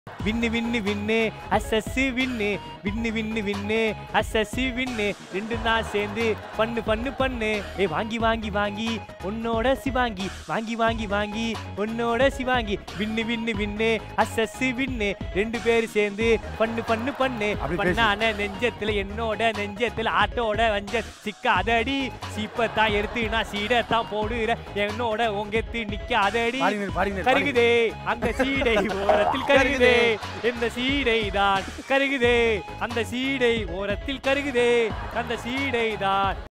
வின்னு வின்னு வின்னு அசஸ்ஸு வின்னு வின்னு வின்னு வின்னு அசஸ்ஸு வின்னு ரெண்டு நாள் சேர்ந்து பண்ணு பண்ணு பண்ணு ஏ வாங்கி வாங்கி வாங்கி உன்னோட சிவாங்கி வாங்கி வாங்கி வாங்கி உன்னோட சிவாங்கி வின்னு வின்னு வின்னு அசஸ்ஸு வின்னு ரெண்டு பேர் சேர்ந்து பண்ணு பண்ணு பண்ணு அப்படி பேசு. பண்ணான நெஞ்சத்துல என்னோட நெஞ்சத்துல ஆட்டோட வஞ்ச சிக்காதடி சீப்பத்தான் எடுத்து நான் சீடத்தான் போடுற என்னோட உங்கெத்து நிக்காதடி பாருங்க பாருங்க கருகுதே அந்த சீடை ஓரத்தில் கருகுதே இந்த சீடை தான் கருகுதே அந்த சீடை ஓரத்தில் கருகுதே அந்த சீடை தான்